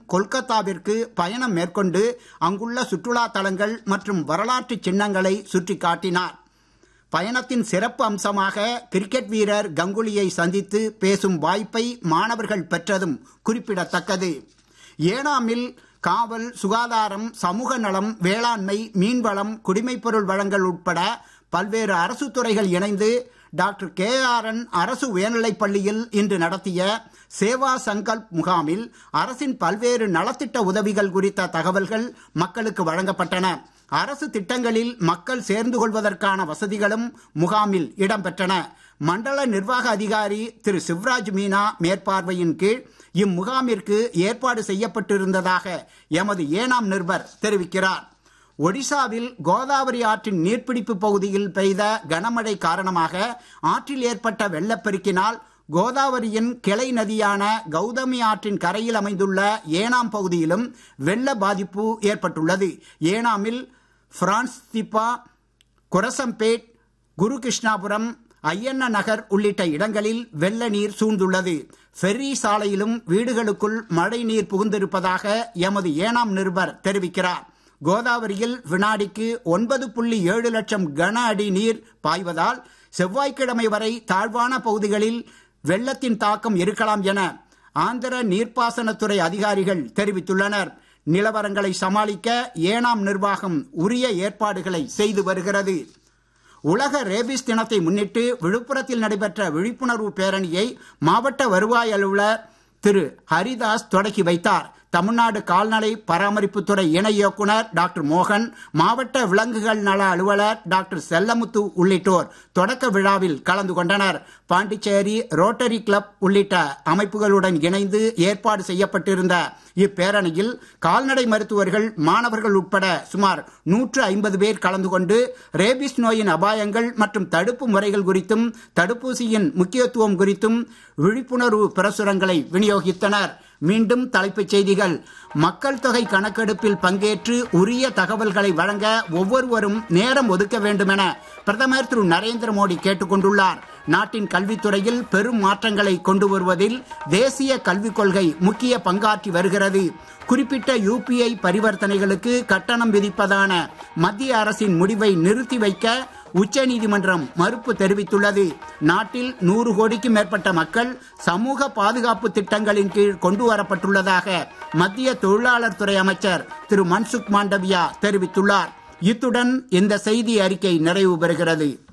கொல்கத்தாவிற்கு பயணம் மேற்கொண்டு அங்குள்ள சுற்றுலா தலங்கள் மற்றும் வரலாற்று சின்னங்களை சுற்றி காட்டினார் பயணத்தின் சிறப்பு அம்சமாக கிரிக்கெட் வீரர் கங்குலியை சந்தித்து பேசும் வாய்ப்பை மாணவர்கள் பெற்றதும் குறிப்பிடத்தக்கது ஏனாமில் காவல் சுகாதாரம் சமூக நலம் வேளாண்மை மீன்வளம் குடிமைப்பொருள் வழங்கல் உட்பட பல்வேறு அரசு துறைகள் இணைந்து டாக்டர் கே ஆர் என் அரசு உயர்நிலைப் பள்ளியில் இன்று நடத்திய சேவா சங்கல்ப் முகாமில் அரசின் பல்வேறு நலத்திட்ட உதவிகள் குறித்த தகவல்கள் மக்களுக்கு வழங்கப்பட்டன அரசு திட்டங்களில் மக்கள் சேர்ந்து கொள்வதற்கான வசதிகளும் முகாமில் இடம்பெற்றன மண்டல நிர்வாக அதிகாரி திரு சிவராஜ் மீனா மேற்பார்வையின் கீழ் இம்முகாமிற்கு ஏற்பாடு செய்யப்பட்டிருந்ததாக எமது ஏனாம் நிருபர் தெரிவிக்கிறார் ஒடிசாவில் கோதாவரி ஆற்றின் நீர்பிடிப்பு பகுதியில் பெய்த கனமழை காரணமாக ஆற்றில் ஏற்பட்ட வெள்ளப்பெருக்கினால் கோதாவரியின் கிளை நதியான கௌதமி ஆற்றின் கரையில் அமைந்துள்ள ஏனாம் பகுதியிலும் வெள்ள பாதிப்பு ஏற்பட்டுள்ளது ஏனாமில் பிரான்ஸ் திப்பா குரசம்பேட் குரு கிருஷ்ணாபுரம் ஐயண்ண நகர் உள்ளிட்ட இடங்களில் வெள்ள நீர் சூழ்ந்துள்ளது ஃபெர்ரி சாலையிலும் வீடுகளுக்குள் மழை நீர் புகுந்திருப்பதாக எமது ஏனாம் நிருபர் தெரிவிக்கிறார் கோதாவரியில் வினாடிக்கு ஒன்பது புள்ளி ஏழு லட்சம் கன அடி நீர் பாய்வதால் செவ்வாய்க்கிழமை வரை தாழ்வான பகுதிகளில் வெள்ளத்தின் தாக்கம் இருக்கலாம் என ஆந்திர நீர்ப்பாசனத்துறை அதிகாரிகள் தெரிவித்துள்ளனர் நிலவரங்களை சமாளிக்க ஏனாம் நிர்வாகம் உரிய ஏற்பாடுகளை செய்து வருகிறது உலக ரேபிஸ் தினத்தை முன்னிட்டு விழுப்புரத்தில் நடைபெற்ற விழிப்புணர்வு பேரணியை மாவட்ட வருவாய் அலுவலர் திரு ஹரிதாஸ் தொடக்கி வைத்தார் தமிழ்நாடு கால்நடை பராமரிப்புத்துறை இணை இயக்குனர் டாக்டர் மோகன் மாவட்ட விலங்குகள் நல அலுவலர் டாக்டர் செல்லமுத்து உள்ளிட்டோர் தொடக்க விழாவில் கலந்து கொண்டனர் பாண்டிச்சேரி ரோட்டரி கிளப் உள்ளிட்ட அமைப்புகளுடன் இணைந்து ஏற்பாடு செய்யப்பட்டிருந்த இப்பேரணியில் கால்நடை மருத்துவர்கள் மாணவர்கள் உட்பட சுமார் நூற்று ஐம்பது பேர் கலந்து கொண்டு ரேபிஸ் நோயின் அபாயங்கள் மற்றும் தடுப்பு முறைகள் குறித்தும் தடுப்பூசியின் முக்கியத்துவம் குறித்தும் விழிப்புணர்வு பிரசுரங்களை விநியோகித்தனர் மீண்டும் தலைப்புச் செய்திகள் மக்கள் தொகை கணக்கெடுப்பில் பங்கேற்று உரிய தகவல்களை வழங்க ஒவ்வொருவரும் நேரம் ஒதுக்க வேண்டும் என பிரதமர் திரு நரேந்திர மோடி கேட்டுக் கொண்டுள்ளார் நாட்டின் கல்வித்துறையில் பெரும் மாற்றங்களை கொண்டு வருவதில் தேசிய கல்விக் கொள்கை முக்கிய பங்காற்றி வருகிறது குறிப்பிட்ட யூபிஐ பரிவர்த்தனைகளுக்கு கட்டணம் விதிப்பதான மத்திய அரசின் முடிவை நிறுத்தி வைக்க உச்சநீதிமன்றம் மறுப்பு தெரிவித்துள்ளது நாட்டில் நூறு கோடிக்கும் மேற்பட்ட மக்கள் சமூக பாதுகாப்பு திட்டங்களின் கீழ் கொண்டு வரப்பட்டுள்ளதாக மத்திய தொழிலாளர் துறை அமைச்சர் திரு மன்சுக் மாண்டவியா தெரிவித்துள்ளார் இத்துடன் இந்த செய்தி அறிக்கை நிறைவு பெறுகிறது